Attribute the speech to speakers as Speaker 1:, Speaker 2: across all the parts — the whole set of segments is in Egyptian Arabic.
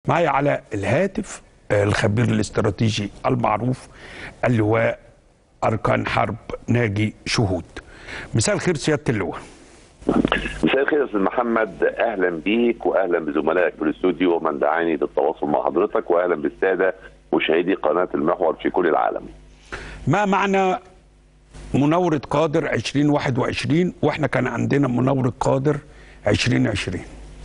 Speaker 1: معايا على الهاتف الخبير الاستراتيجي المعروف اللواء أركان حرب ناجي شهود مساء الخير سيادة اللواء
Speaker 2: مساء الخير يا استاذ محمد اهلا بيك واهلا بزملائك في الاستوديو ومن دعاني للتواصل مع حضرتك واهلا بالساده مشاهدي قناه المحور في كل العالم.
Speaker 1: ما معنى مناورة قادر 2021 واحنا كان عندنا مناورة قادر 2020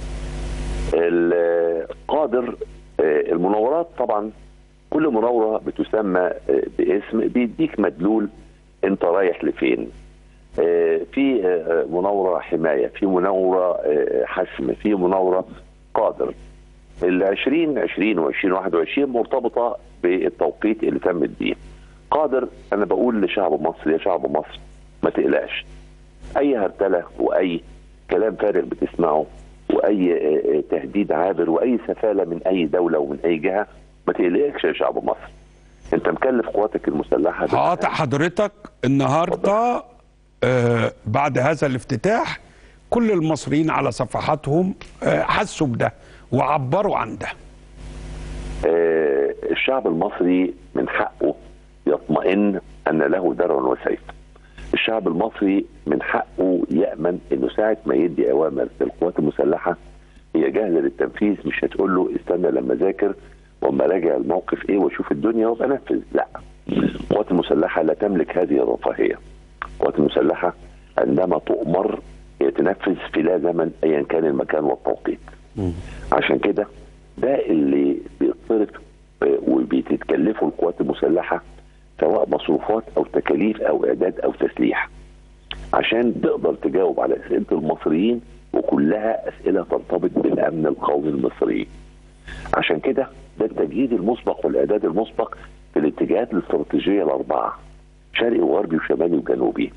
Speaker 2: القادر المناورات طبعا كل مناوره بتسمى باسم بيديك مدلول انت رايح لفين. في مناوره حمايه، في مناوره حسم، في مناوره قادر. ال 2020 و 2021 مرتبطه بالتوقيت اللي تمت بيه. قادر انا بقول لشعب مصر يا شعب مصر ما تقلقش. اي هرتله واي كلام فارغ بتسمعه واي تهديد عابر واي سفاله من اي دوله ومن اي جهه ما تقلقش يا شعب مصر. انت مكلف قواتك المسلحه
Speaker 1: هقاطع حضرتك النهارده آه بعد هذا الافتتاح كل المصريين على صفحاتهم آه حسوا بده وعبروا عن ده
Speaker 2: آه الشعب المصري من حقه يطمئن ان له درع وسيف الشعب المصري من حقه يامن انه ساعه ما يدي اوامر للقوات المسلحه هي جاهزه للتنفيذ مش هتقول له استنى لما اذاكر واما راجع الموقف ايه واشوف الدنيا وابقى انفذ لا القوات المسلحه لا تملك هذه الرفاهيه القوات المسلحه عندما تؤمر هي تنفذ في لا زمن ايا كان المكان والتوقيت عشان كده ده اللي بيتصرف وبتتكلفه القوات المسلحه سواء مصروفات او تكاليف او اعداد او تسليح عشان تقدر تجاوب على اسئله المصريين وكلها اسئله ترتبط بالامن القومي المصري عشان كده ده التجهيز المسبق والاعداد المسبق في الاتجاهات الاستراتيجيه الاربعه شرقي وغربي وشمالي وجنوبي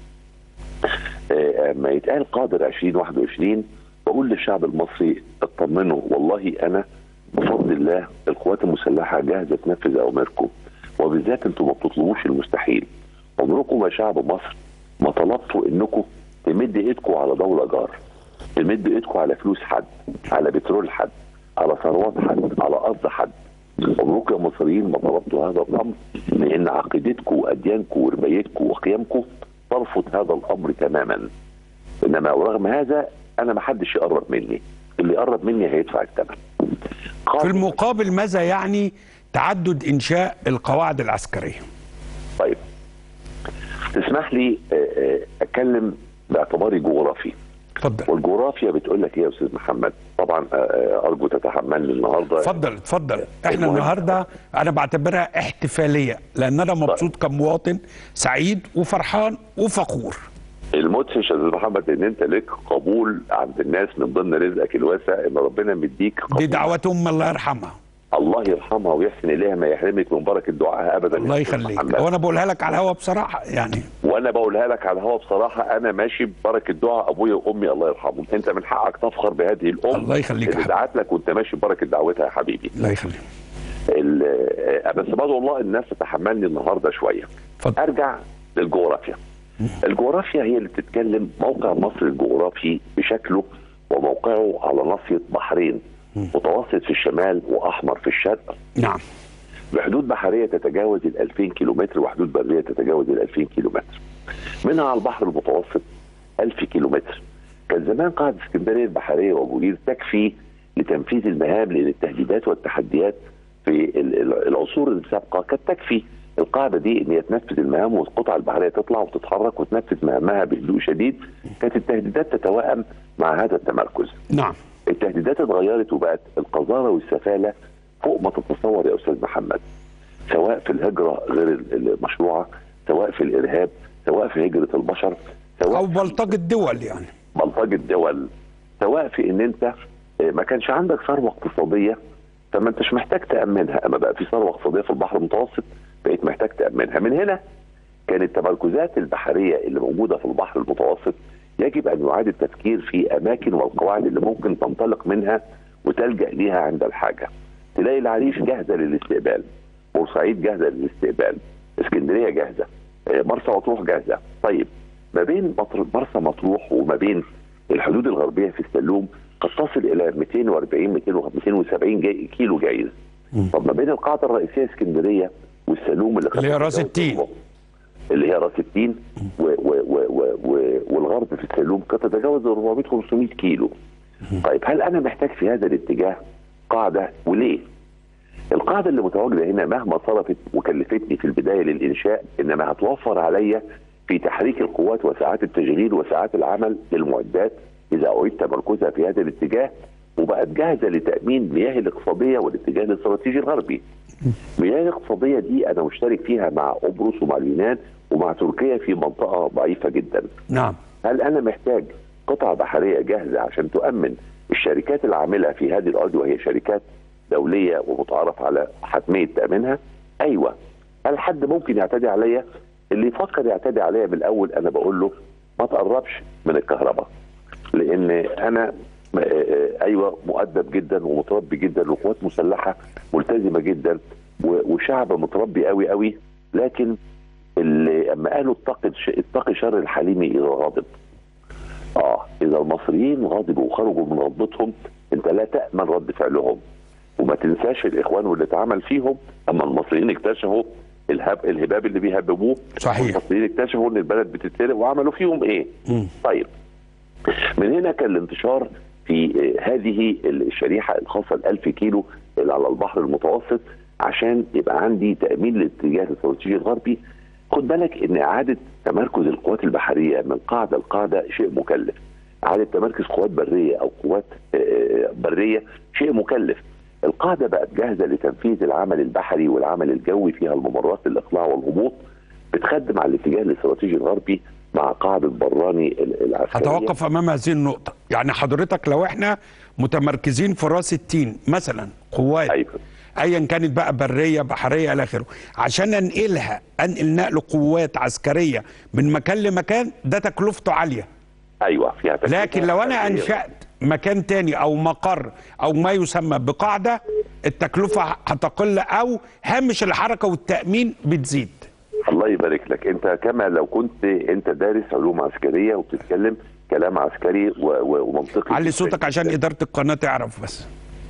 Speaker 2: اما يتقال قادر 2021 بقول للشعب المصري اطمنوا والله انا بفضل الله القوات المسلحه جاهزه تنفذ اوامركم وبالذات انتم ما بتطلبوش المستحيل عمركم يا شعب مصر ما طلبتوا انكم تمد ايدكم على دوله جار تمد ايدكم على فلوس حد على بترول حد على ثروات حد على ارض حد عمركم يا مصريين ما طلبتوا هذا الامر لان عقيدتكم واديانكم وربايتكم وقيمكم ترفض هذا الامر تماما انما ورغم هذا انا ما حدش يقرب مني اللي يقرب مني هيدفع الثمن
Speaker 1: في المقابل ماذا يعني تعدد انشاء القواعد العسكريه
Speaker 2: طيب تسمح لي اتكلم باعتباري جغرافي
Speaker 1: اتفضل
Speaker 2: والجغرافيا بتقول لك ايه يا استاذ محمد طبعا ارجو تتحملني النهارده
Speaker 1: اتفضل اتفضل احنا النهارده انا بعتبرها احتفاليه لان انا مبسوط كمواطن سعيد وفرحان وفخور
Speaker 2: المدهش يا استاذ محمد ان انت لك قبول عند الناس من ضمن رزقك الواسع ان ربنا مديك
Speaker 1: دي دعوات ام الله يرحمها
Speaker 2: الله يرحمها ويحسن اليها ما يحرمك من بركه دعائها ابدا
Speaker 1: الله يخليك وانا بقولها لك على الهوا بصراحه يعني
Speaker 2: وانا بقولها لك على الهوا بصراحه انا ماشي ببركه دعاء ابويا وامي الله يرحمهم انت من حقك تفخر بهذه الام
Speaker 1: الله يخليك
Speaker 2: اللي دعت لك وانت ماشي ببركه دعوتها يا حبيبي
Speaker 1: الله يخليك
Speaker 2: بس برضه والله الناس تتحملني النهارده شويه
Speaker 1: فضل.
Speaker 2: ارجع للجغرافيا الجغرافيا هي اللي بتتكلم موقع مصر الجغرافي بشكله وموقعه على ناصيه بحرين متوسط في الشمال واحمر في الشرق
Speaker 1: نعم
Speaker 2: بحدود بحريه تتجاوز ال 2000 كيلومتر وحدود بريه تتجاوز ال 2000 كيلومتر منها على البحر المتوسط 1000 كيلومتر كان زمان قاعده اسكندريه البحريه وابو قير تكفي لتنفيذ المهام لان التهديدات والتحديات في العصور السابقه كانت تكفي القاعده دي ان هي تنفذ المهام والقطع البحريه تطلع وتتحرك وتنفذ مهامها بهدوء شديد كانت التهديدات تتوائم مع هذا التمركز
Speaker 1: نعم
Speaker 2: التهديدات اتغيرت وبقت القذاره والسفاله فوق ما تتصور يا استاذ محمد سواء في الهجره غير المشروعه سواء في الارهاب سواء في هجره البشر سواء
Speaker 1: او بلطجه الدول يعني
Speaker 2: بلطجه الدول سواء في ان انت ما كانش عندك ثروه اقتصاديه فما انتش محتاج تامنها اما بقى في ثروه اقتصاديه في البحر المتوسط بقيت محتاج تامنها من هنا كانت التمركزات البحريه اللي موجوده في البحر المتوسط يجب ان يعاد التفكير في اماكن والقواعد اللي ممكن تنطلق منها وتلجا ليها عند الحاجه. تلاقي العريش جاهزه للاستقبال، بورسعيد جاهزه للاستقبال، اسكندريه جاهزه، مرسى مطروح جاهزه. طيب ما بين مرسى مطروح وما بين الحدود الغربيه في السلوم قد تصل الى 240 270 جاي كيلو جايز طب ما بين القاعده الرئيسيه اسكندريه والسلوم اللي قد
Speaker 1: اللي هي راس
Speaker 2: تتجاوز
Speaker 1: التين.
Speaker 2: اللي هي راس التين و و و و و والغرب في السلوم قد تتجاوز 400 500 كيلو طيب هل انا محتاج في هذا الاتجاه قاعده وليه؟ القاعده اللي متواجده هنا مهما صرفت وكلفتني في البدايه للانشاء انما هتوفر عليا في تحريك القوات وساعات التشغيل وساعات العمل للمعدات اذا اعيد تمركزها في هذا الاتجاه وبقت جاهزه لتامين مياه الاقتصاديه والاتجاه الاستراتيجي الغربي. مياه الاقتصاديه دي انا مشترك فيها مع قبرص ومع اليونان ومع تركيا في منطقه ضعيفه جدا.
Speaker 1: نعم
Speaker 2: هل انا محتاج قطع بحريه جاهزه عشان تؤمن الشركات العامله في هذه الارض وهي شركات دوليه ومتعارف على حتميه تامينها؟ ايوه. هل حد ممكن يعتدي عليا؟ اللي يفكر يعتدي عليا من الاول انا بقول له ما تقربش من الكهرباء. لان انا م- آه، آه، ايوه مؤدب جدا ومتربي جدا وقوات مسلحه ملتزمه جدا و- وشعب متربي قوي قوي لكن اللي اما قالوا اتقي اتقي شر الحليم اذا غضب اه اذا المصريين غضبوا وخرجوا من غضبتهم انت لا تامن رد فعلهم وما تنساش الاخوان واللي اتعمل فيهم اما المصريين اكتشفوا الهب الهباب اللي بيهببوه
Speaker 1: صحيح.
Speaker 2: المصريين اكتشفوا ان البلد بتتسرق وعملوا فيهم ايه
Speaker 1: مم.
Speaker 2: طيب من هنا كان الانتشار في آه، هذه الشريحه الخاصه ال 1000 كيلو اللي على البحر المتوسط عشان يبقى عندي تامين للاتجاه الاستراتيجي الغربي خد بالك ان اعاده تمركز القوات البحريه من قاعده لقاعده شيء مكلف اعاده تمركز قوات بريه او قوات آه، بريه شيء مكلف القاعده بقت جاهزه لتنفيذ العمل البحري والعمل الجوي فيها الممرات الاقلاع والهبوط بتخدم على الاتجاه الاستراتيجي الغربي مع قاعده براني ال- العسكريه
Speaker 1: هتوقف امام هذه النقطه يعني حضرتك لو احنا متمركزين في راس التين مثلا قوات
Speaker 2: ايوه
Speaker 1: ايا كانت بقى بريه بحريه الى اخره عشان انقلها انقل نقل قوات عسكريه من مكان لمكان ده تكلفته عاليه
Speaker 2: ايوه فيها تكلفة
Speaker 1: لكن لو انا
Speaker 2: عسكرية.
Speaker 1: انشات مكان تاني او مقر او ما يسمى بقاعده التكلفه هتقل او هامش الحركه والتامين بتزيد
Speaker 2: الله يبارك لك انت كما لو كنت انت دارس علوم عسكريه وبتتكلم كلام عسكري و- و- ومنطقي
Speaker 1: علي
Speaker 2: جداً
Speaker 1: صوتك عشان
Speaker 2: جداً.
Speaker 1: اداره القناه تعرف بس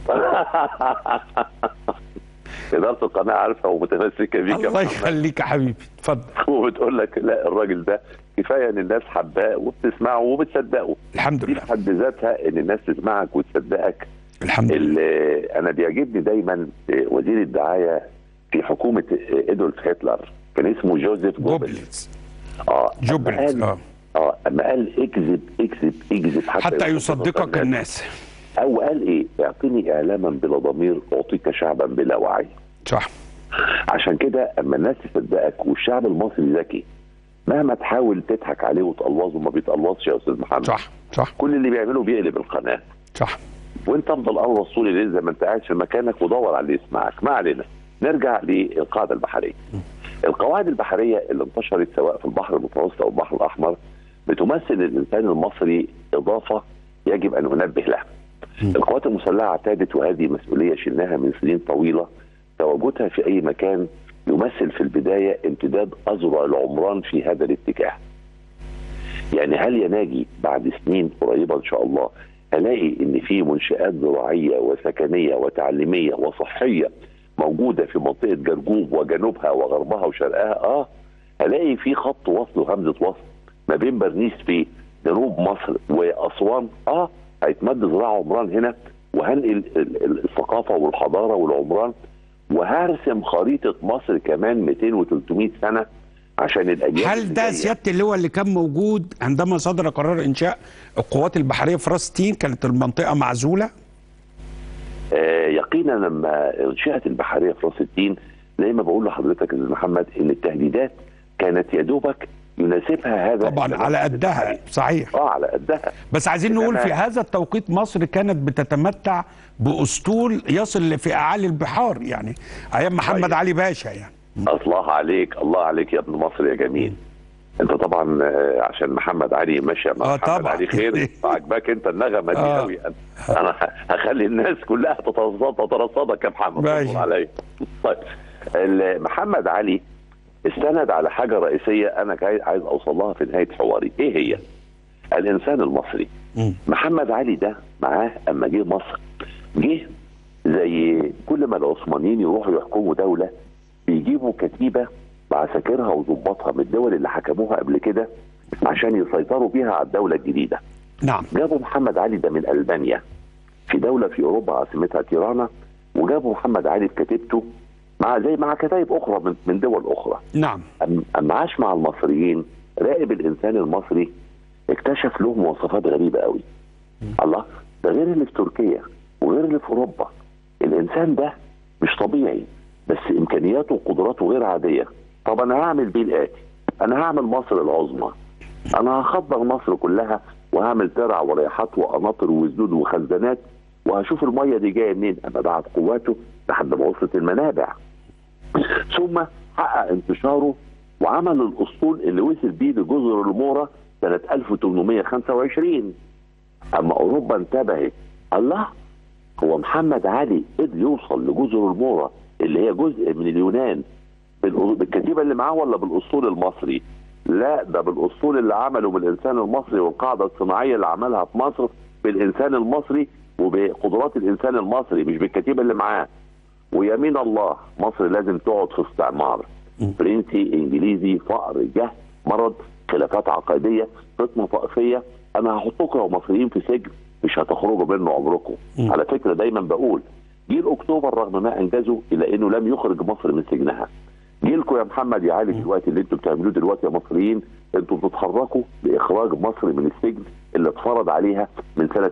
Speaker 2: اداره القناه عارفه ومتمسكه بيك يا
Speaker 1: الله
Speaker 2: محمد.
Speaker 1: يخليك يا حبيبي اتفضل
Speaker 2: وبتقول لك لا الراجل ده كفايه ان الناس حباه وبتسمعه وبتصدقه
Speaker 1: الحمد
Speaker 2: دي
Speaker 1: لله
Speaker 2: في حد ذاتها ان الناس تسمعك وتصدقك
Speaker 1: الحمد لله
Speaker 2: ال- انا بيعجبني دايما وزير الدعايه في حكومه ادولف هتلر كان اسمه جوزيف جوبلز
Speaker 1: جوبلز
Speaker 2: اه أما
Speaker 1: جوبلز
Speaker 2: قال-
Speaker 1: اه
Speaker 2: اه اما قال اكذب اكذب اكذب حتى,
Speaker 1: حتى يصدقك الناس
Speaker 2: او قال ايه اعطني اعلاما بلا ضمير اعطيك شعبا بلا وعي
Speaker 1: صح
Speaker 2: عشان كده اما الناس تصدقك والشعب المصري ذكي مهما تحاول تضحك عليه وتقلوظه ما بيتقلوظش يا استاذ محمد
Speaker 1: صح صح
Speaker 2: كل اللي بيعمله بيقلب القناه
Speaker 1: صح
Speaker 2: وانت افضل قلوظ طول الليل زي ما انت قاعد في مكانك ودور على اللي يسمعك ما علينا نرجع للقاعده البحريه القواعد البحريه اللي انتشرت سواء في البحر المتوسط او البحر الاحمر بتمثل للانسان المصري اضافه يجب ان ننبه لها. القوات المسلحه اعتادت وهذه مسؤوليه شلناها من سنين طويله تواجدها في اي مكان يمثل في البدايه امتداد اذرع العمران في هذا الاتجاه. يعني هل يناجي بعد سنين قريبه ان شاء الله هلاقي ان في منشات زراعيه وسكنيه وتعليميه وصحيه موجوده في منطقه جرجوب وجنوبها وغربها وشرقها اه هلاقي في خط وصل وهمزه وصل ما بين برنيس في جنوب مصر واسوان اه هيتمد زراعه عمران هنا وهنقل ال- ال- الثقافه والحضاره والعمران وهرسم خريطه مصر كمان 200 و300 سنه عشان الاجيال
Speaker 1: هل
Speaker 2: اللي
Speaker 1: ده
Speaker 2: جاية.
Speaker 1: سياده اللواء اللي كان موجود عندما صدر قرار انشاء القوات البحريه في راس تين كانت المنطقه معزوله
Speaker 2: آه، يقينا لما انشئت البحريه في راس التين زي ما بقول لحضرتك يا استاذ محمد ان التهديدات كانت يا دوبك يناسبها هذا
Speaker 1: طبعا
Speaker 2: الزمان
Speaker 1: على
Speaker 2: البحري.
Speaker 1: قدها صحيح
Speaker 2: اه على قدها
Speaker 1: بس عايزين نقول
Speaker 2: إنما-
Speaker 1: في هذا التوقيت مصر كانت بتتمتع باسطول يصل في اعالي البحار يعني ايام محمد
Speaker 2: طيب.
Speaker 1: علي باشا يعني
Speaker 2: الله عليك الله عليك يا ابن مصر يا جميل انت طبعا آه، عشان محمد علي ماشي مع
Speaker 1: آه،
Speaker 2: محمد
Speaker 1: طبعا.
Speaker 2: علي خير عجباك انت النغمه دي
Speaker 1: آه.
Speaker 2: قوي انا انا هخلي الناس كلها تتصدى تترصدك يا محمد
Speaker 1: ماشي.
Speaker 2: اصبر عليا طيب ال- محمد علي استند على حاجه رئيسيه انا جاي- عايز اوصل لها في نهايه حواري ايه هي؟ الانسان المصري محمد علي ده معاه اما جه مصر جه زي كل ما العثمانيين يروحوا يحكموا دوله بيجيبوا كتيبه بعساكرها وظباطها من الدول اللي حكموها قبل كده عشان يسيطروا بيها على الدوله الجديده
Speaker 1: نعم
Speaker 2: جابوا محمد علي ده من المانيا في دوله في اوروبا عاصمتها تيرانا وجابوا محمد علي في كتيبته مع زي مع كتايب اخرى من, من دول اخرى
Speaker 1: نعم
Speaker 2: أم- اما عاش مع المصريين راقب الانسان المصري اكتشف له مواصفات غريبه قوي الله ده غير اللي في تركيا وغير اللي في اوروبا الانسان ده مش طبيعي بس امكانياته وقدراته غير عاديه طب انا هعمل بيه الاتي انا هعمل مصر العظمى انا هخضر مصر كلها وهعمل ترع وريحات وقناطر وسدود وخزانات وهشوف الميه دي جايه منين انا بعت قواته لحد ما وصلت المنابع ثم حقق انتشاره وعمل الاسطول اللي وصل بيه لجزر المورا سنه 1825 اما اوروبا انتبهت الله هو محمد علي قدر يوصل لجزر المورا اللي هي جزء من اليونان بالأ- بالكتيبه اللي معاه ولا بالاسطول المصري؟ لا ده بالاسطول اللي عمله بالانسان المصري والقاعده الصناعيه اللي عملها في مصر بالانسان المصري وبقدرات الانسان المصري مش بالكتيبه اللي معاه ويمين الله مصر لازم تقعد في استعمار فرنسي انجليزي فقر جهل مرض خلافات عقائديه فتنه طائفيه انا هحطكم يا مصريين في سجن مش هتخرجوا منه عمركم على فكره دايما بقول جيل اكتوبر رغم ما انجزوا الا انه لم يخرج مصر من سجنها جيلكم يا محمد يا علي دلوقتي اللي انتوا بتعملوه دلوقتي يا مصريين انتوا بتتحركوا لاخراج مصر من السجن اللي اتفرض عليها من سنه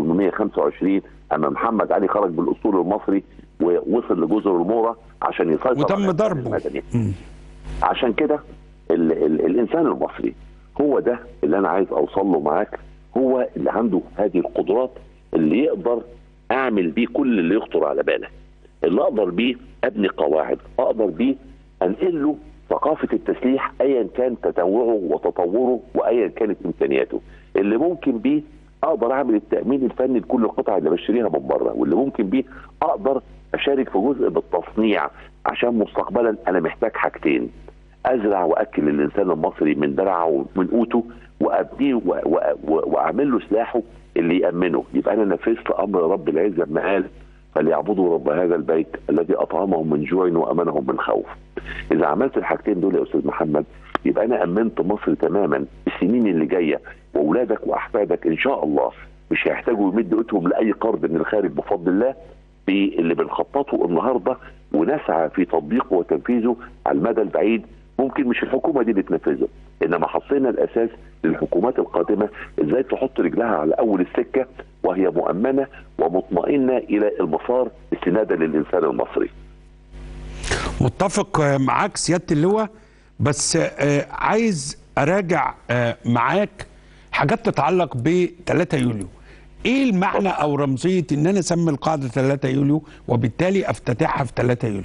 Speaker 2: 1825 اما محمد علي خرج بالاسطول المصري ووصل لجزر المورا عشان يسيطر
Speaker 1: وتم
Speaker 2: على
Speaker 1: ضربه.
Speaker 2: المدني. عشان كده ال ال الانسان المصري هو ده اللي انا عايز اوصل له معاك هو اللي عنده هذه القدرات اللي يقدر اعمل بيه كل اللي يخطر على بالك اللي اقدر بيه ابني قواعد اقدر بيه انقل له ثقافه التسليح ايا كان تنوعه وتطوره وايا كانت امكانياته اللي ممكن بيه اقدر اعمل التامين الفني لكل القطع اللي بشتريها من بره واللي ممكن بيه اقدر اشارك في جزء بالتصنيع عشان مستقبلا انا محتاج حاجتين ازرع واكل الانسان المصري من درعه ومن قوته وابنيه و- و- و- واعمل له سلاحه اللي يامنه يبقى انا نفذت امر رب العزه لما قال فليعبدوا رب هذا البيت الذي اطعمهم من جوع وامنهم من خوف. اذا عملت الحاجتين دول يا استاذ محمد يبقى انا امنت مصر تماما السنين اللي جايه واولادك واحفادك ان شاء الله مش هيحتاجوا يمدوا ايدهم لاي قرض من الخارج بفضل الله في اللي بنخططه النهارده ونسعى في تطبيقه وتنفيذه على المدى البعيد ممكن مش الحكومه دي اللي تنفذه انما حطينا الاساس للحكومات القادمه ازاي تحط رجلها على اول السكه وهي مؤمنه ومطمئنه الى المسار استنادا للانسان المصري.
Speaker 1: متفق آه، معاك سياده اللواء بس آه، عايز اراجع آه، معاك حاجات تتعلق ب 3 يوليو ايه المعنى او رمزيه ان انا اسمي القاعده 3 يوليو وبالتالي افتتحها في 3 يوليو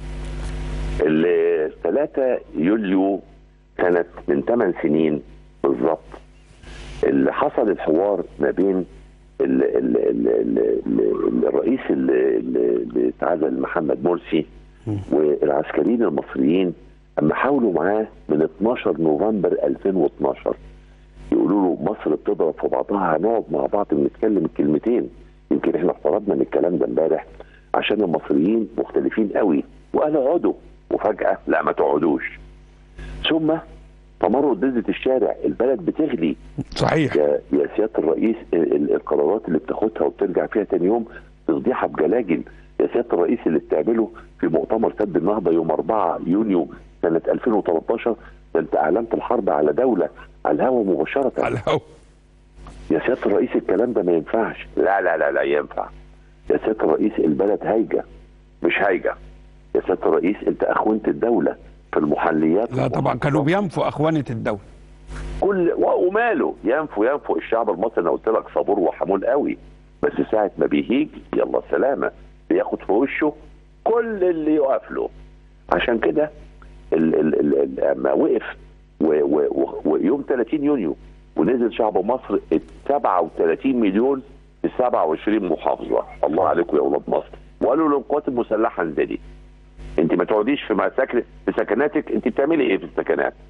Speaker 2: ال 3 يوليو كانت من 8 سنين بالظبط اللي حصل الحوار ما بين ال ال ال ال ال الرئيس اللي اللي اتعزل محمد مرسي والعسكريين المصريين اما حاولوا معاه من 12 نوفمبر 2012 يقولوا له مصر بتضرب في بعضها هنقعد مع بعض نتكلم الكلمتين يمكن احنا افترضنا من الكلام ده امبارح عشان المصريين مختلفين قوي وقالوا اقعدوا وفجاه لا ما تقعدوش ثم تمرد نزلت الشارع البلد بتغلي
Speaker 1: صحيح
Speaker 2: يا يا سياده الرئيس ال- ال- القرارات اللي بتاخدها وبترجع فيها تاني يوم تفضيحها بجلاجل يا سياده الرئيس اللي بتعمله في مؤتمر سد النهضه يوم 4 يونيو سنه 2013 ده انت اعلنت الحرب على دوله على الهواء مباشره
Speaker 1: على الهوا
Speaker 2: يا سياده الرئيس الكلام ده ما ينفعش لا لا لا لا ينفع يا سياده الرئيس البلد هايجه مش هايجه يا سياده الرئيس انت اخونت الدوله في المحليات
Speaker 1: لا طبعا كانوا بينفوا اخوانه الدوله
Speaker 2: كل و- وماله ينفو ينفو الشعب المصري انا قلت لك صبور وحمول قوي بس ساعه ما بيهيج يلا سلامه بياخد في وشه كل اللي يقف له عشان كده ال- ال- ال- ال- اما وقف و- و- و- ويوم 30 يونيو ونزل شعب مصر ال 37 مليون في 27 محافظه الله عليكم يا اولاد مصر وقالوا للقوات المسلحه انزلي انت ما تقعديش في مساكن في سكناتك انت بتعملي ايه في السكنات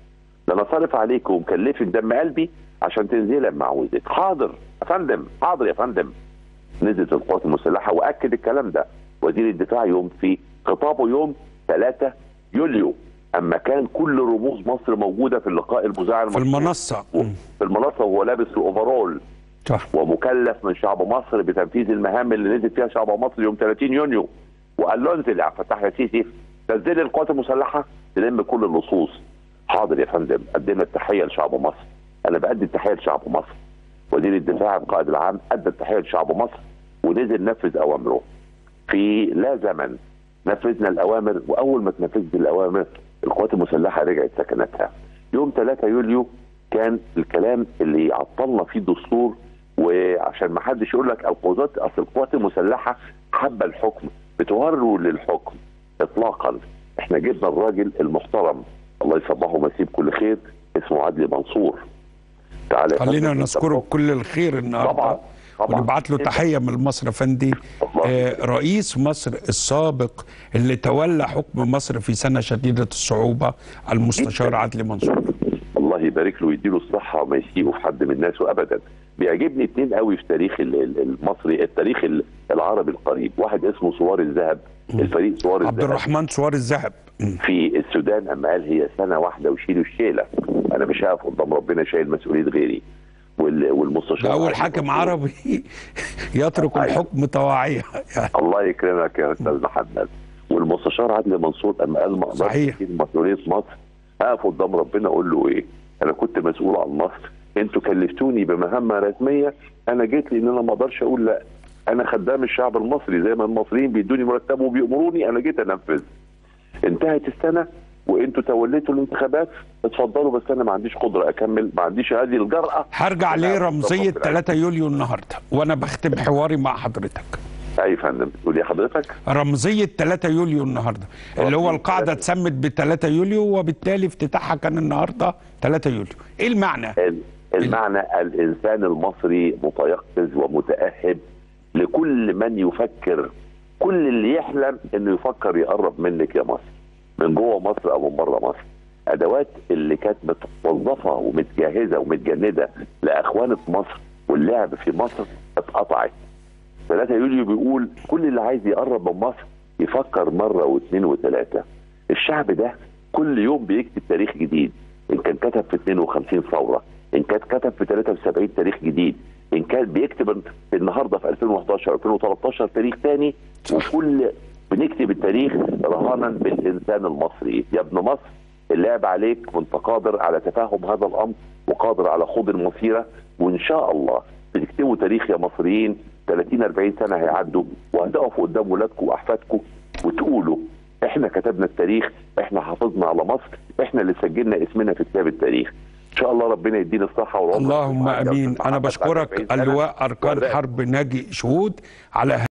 Speaker 2: ده انا صارف عليك ومكلفك دم قلبي عشان تنزلي معوزك حاضر يا فندم حاضر يا فندم نزلت القوات المسلحه واكد الكلام ده وزير الدفاع يوم في خطابه يوم 3 يوليو اما كان كل رموز مصر موجوده في اللقاء المذاع
Speaker 1: في المنصه مم.
Speaker 2: في المنصه وهو لابس الاوفرول
Speaker 1: صح
Speaker 2: ومكلف من شعب مصر بتنفيذ المهام اللي نزل فيها شعب مصر يوم 30 يونيو وقال له انزل يا عبد الفتاح يا سيسي نزل القوات المسلحه تلم كل اللصوص حاضر يا فندم قدمنا التحيه لشعب مصر انا بقدم التحيه لشعب مصر وزير الدفاع القائد العام ادى التحيه لشعب مصر ونزل نفذ اوامره في لا زمن نفذنا الاوامر واول ما تنفذت الاوامر القوات المسلحه رجعت سكنتها يوم 3 يوليو كان الكلام اللي عطلنا فيه الدستور وعشان ما حدش يقول لك القوات اصل القوات المسلحه حابه الحكم بتوروا للحكم اطلاقا احنا جبنا الراجل المحترم الله يصبحه ومسيه بكل خير اسمه عدلي منصور تعالى يا
Speaker 1: خلينا
Speaker 2: فندم،
Speaker 1: نذكره بكل الخير النهارده
Speaker 2: طبعا طبعا
Speaker 1: ونبعت له تحيه من مصر فندي
Speaker 2: الله
Speaker 1: آه رئيس مصر السابق اللي تولى حكم مصر في سنه شديده الصعوبه المستشار عدلي منصور
Speaker 2: الله يبارك له ويديله الصحه وما يسيئه في حد من ناسه ابدا بيعجبني اتنين قوي في تاريخ ال- ال- المصري التاريخ ال- العربي القريب واحد اسمه صوار الذهب الفريق صوار
Speaker 1: عبد
Speaker 2: الذهب
Speaker 1: الرحمن سوار الذهب مم.
Speaker 2: في السودان اما قال هي سنه واحده وشيلوا الشيله انا مش هقف قدام ربنا شايل مسؤوليه غيري وال- والمستشار
Speaker 1: ده اول
Speaker 2: عادل
Speaker 1: حاكم
Speaker 2: منصور.
Speaker 1: عربي يترك
Speaker 2: أيوة.
Speaker 1: الحكم طواعيه يعني
Speaker 2: الله يكرمك يا استاذ محمد والمستشار عادل منصور اما قال ما اقدرش
Speaker 1: صحيح.
Speaker 2: اشيل مسؤوليه مصر هقف قدام ربنا اقول له ايه؟ انا كنت مسؤول عن مصر انتوا كلفتوني بمهمه رسميه انا جيت لي ان انا ما اقدرش اقول لا انا خدام الشعب المصري زي ما المصريين بيدوني مرتب وبيامروني انا جيت انفذ انتهت السنه وانتوا توليتوا الانتخابات اتفضلوا بس انا ما عنديش قدره اكمل ما عنديش هذه الجرأه
Speaker 1: هرجع
Speaker 2: أنا
Speaker 1: لرمزيه
Speaker 2: أتفضل.
Speaker 1: 3 يوليو النهارده وانا بختم حواري مع حضرتك
Speaker 2: اي يا فندم بتقول يا حضرتك
Speaker 1: رمزيه 3 يوليو النهارده اللي هو
Speaker 2: رمزية
Speaker 1: القاعده
Speaker 2: 3.
Speaker 1: اتسمت ب 3 يوليو وبالتالي افتتاحها كان النهارده 3 يوليو ايه المعنى
Speaker 2: ال- المعنى الانسان المصري متيقظ ومتاهب لكل من يفكر كل اللي يحلم انه يفكر يقرب منك يا مصر من جوه مصر او من بره مصر ادوات اللي كانت متوظفه ومتجهزه ومتجنده لاخوانه مصر واللعب في مصر اتقطعت 3 يوليو بيقول كل اللي عايز يقرب من مصر يفكر مره واثنين وثلاثه الشعب ده كل يوم بيكتب تاريخ جديد ان كان كتب في 52 ثوره ان كان كتب في 73 تاريخ جديد ان كان بيكتب النهارده في 2011 2013 تاريخ تاني وكل بنكتب التاريخ رهانا بالانسان المصري يا ابن مصر اللعب عليك وانت قادر على تفهم هذا الامر وقادر على خوض المسيره وان شاء الله بتكتبوا تاريخ يا مصريين 30 40 سنه هيعدوا وهتقفوا قدام ولادكم واحفادكم وتقولوا احنا كتبنا التاريخ احنا حافظنا على مصر احنا اللي سجلنا اسمنا في كتاب التاريخ ان شاء الله ربنا يدينا الصحه والعمر
Speaker 1: اللهم امين انا بشكرك اللواء اركان
Speaker 2: والرئاسة.
Speaker 1: حرب ناجي شهود على